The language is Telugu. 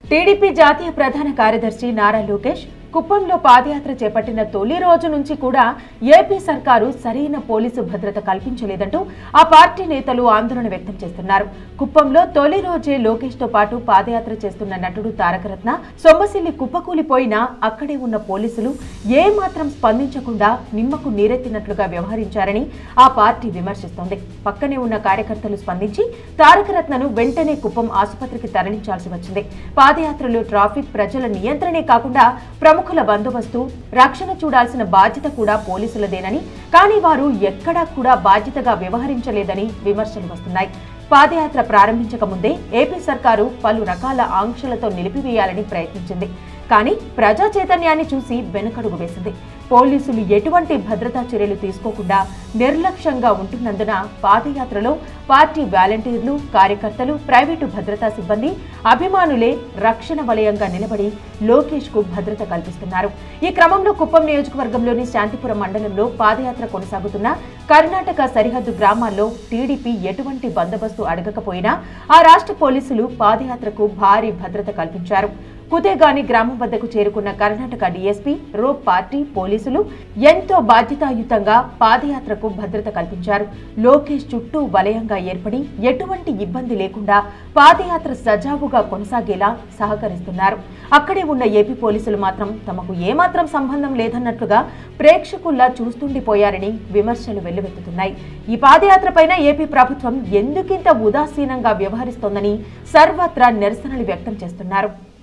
టీడీపీ జాతీయ ప్రధాన కార్యదర్శి నారా లోకేష్ కుప్పంలో పాదయాత్ర చేపట్టిన తొలి రోజు నుంచి కూడా ఏపీ సర్కారు సరైన పోలీసు భద్రత కల్పించలేదంటూ ఆ పార్టీ నేతలు ఆందోళన వ్యక్తం చేస్తున్నారు కుప్పంలో తొలి రోజే లోకేష్ తో పాటు పాదయాత్ర చేస్తున్న నటుడు తారకరత్న సొమ్మసిల్లి కుప్పకూలిపోయినా అక్కడే ఉన్న పోలీసులు ఏ మాత్రం స్పందించకుండా నిమ్మకు నీరెత్తినట్లుగా వ్యవహరించారని ఆ పార్టీ విమర్శిస్తోంది పక్కనే ఉన్న కార్యకర్తలు స్పందించి తారకరత్నను వెంటనే కుప్పం ఆసుపత్రికి తరలించాల్సి వచ్చింది పాదయాత్రలో ట్రాఫిక్ ప్రజల నియంత్రణే కాకుండా ప్రముఖుల బందోబస్తు రక్షణ చూడాల్సిన బాధ్యత కూడా పోలీసులదేనని కానీ వారు ఎక్కడా కూడా బాధ్యతగా వ్యవహరించలేదని విమర్శలు వస్తున్నాయి పాదయాత్ర ప్రారంభించక ముందే ఏపీ సర్కారు పలు రకాల ఆంక్షలతో నిలిపివేయాలని ప్రయత్నించింది కానీ ప్రజా చైతన్యాన్ని చూసి వెనుకడుగు వేసింది పోలీసులు ఎటువంటి భద్రతా చర్యలు తీసుకోకుండా నిర్లక్ష్యంగా ఉంటున్నందున పాదయాత్రలో పార్టీ వాలంటీర్లు కార్యకర్తలు ప్రైవేటు భద్రతా సిబ్బంది అభిమానులే రక్షణ వలయంగా నిలబడి లోకేష్ కు భద్రత కల్పిస్తున్నారు ఈ క్రమంలో కుప్పం నియోజకవర్గంలోని శాంతిపురం మండలంలో పాదయాత్ర కొనసాగుతున్న కర్ణాటక సరిహద్దు గ్రామాల్లో టీడీపీ ఎటువంటి బందోబస్తు అడగకపోయినా ఆ రాష్ట్ర పోలీసులు పాదయాత్రకు భారీ భద్రత కల్పించారు కుదేగాని గ్రామం వద్దకు చేరుకున్న కర్ణాటక డీఎస్పీ రోప్ పార్టీ పోలీసులు ఎంతో బాధ్యతాయుతంగా పాదయాత్రకు భద్రత కల్పించారు లోకేష్ చుట్టూ వలయంగా ఏర్పడి ఎటువంటి ఇబ్బంది లేకుండా పాదయాత్ర సజావుగా కొనసాగేలా సహకరిస్తున్నారు అక్కడే ఉన్న ఏపీ పోలీసులు మాత్రం తమకు ఏమాత్రం సంబంధం లేదన్నట్లుగా ప్రేక్షకుల్లా చూస్తుండిపోయారని విమర్శలు వెల్లువెత్తుతున్నాయి ఈ పాదయాత్ర పైన ఏపీ ప్రభుత్వం ఎందుకింత ఉదాసీనంగా వ్యవహరిస్తోందని సర్వత్రా నిరసనలు వ్యక్తం చేస్తున్నారు